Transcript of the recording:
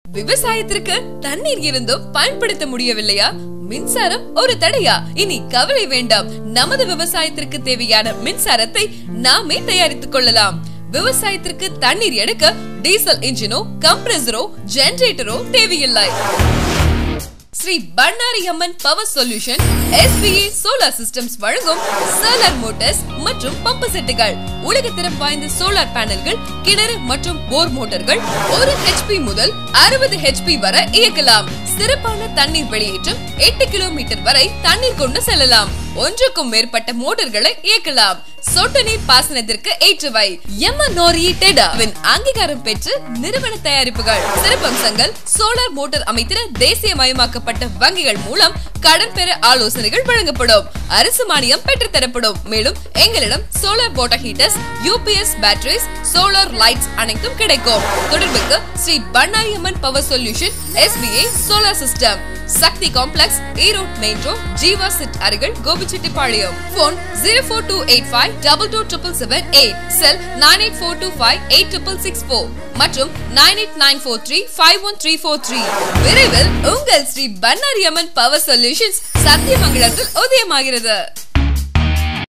விவசாயத்திற்கு தண்ணீர் இருந்தும் பயன்படுத்த முடியவில்லையா மின்சாரம் ஒரு தடையா இனி கவலை வேண்டாம் நமது விவசாயத்திற்கு தேவையான மின்சாரத்தை நாமே தயாரித்துக் கொள்ளலாம் விவசாயத்திற்கு தண்ணீர் எடுக்க டீசல் இன்ஜினோ கம்ப்ரஸரோ ஜெனரேட்டரோ தேவையில்லை Sri Bannari Amman power solution SPA solar systems வழங்கும் சோலார் மோட்டார்ஸ் மற்றும் பம்பு செட்டுகள் உலகத்தரம் வாய்ந்த சோலார் பேனல்கள் கிணறு மற்றும் போர் மோட்டார்கள் ஒரு ஹெச்பி முதல் அறுபது ஹெச்பி வரை இயக்கலாம் சிறப்பான தண்ணீர் வெளியேற்றம் எட்டு கிலோமீட்டர் வரை தண்ணீர் கொண்டு செல்லலாம் ஒன்றுக்கும் மேற்பட்ட மோட்டார்களை இயக்கலாம் சொட்டு நீர் பாசனத்திற்கு ஏற்றவை எம்என்ஓரி டெடாவின் அங்கீகாரம் பெற்று நிறுவன தயாரிப்புகள் சிறப்பம்சங்கள் சோலார் மோட்டார் அமைத்திட தேசியமயமாக்கப்பட்ட வங்கிகள் மூலம் கடன் பெற ஆலோசனைகள் வழங்கப்படும் அரசு மானியம் பெற்று தரப்படும் மேலும் எங்களிடம் solar water heaters UPS batteries solar lights அனைத்தும் கிடைக்கும் தொடர்புக்கு Shri Bannariamman power solution SBI solar system Sakthi complex Erode main road Jeeva சிட் அருகில் Gobichettipalayam phone zero four two eight five double two triple seven eight cell nine eight four two five eight triple six four மற்றும் nine eight nine four three five one three four three விரைவில் உங்கள் Shri Bannariamman power solutions சத்தியமங்கலத்தில் உதயமாகிறது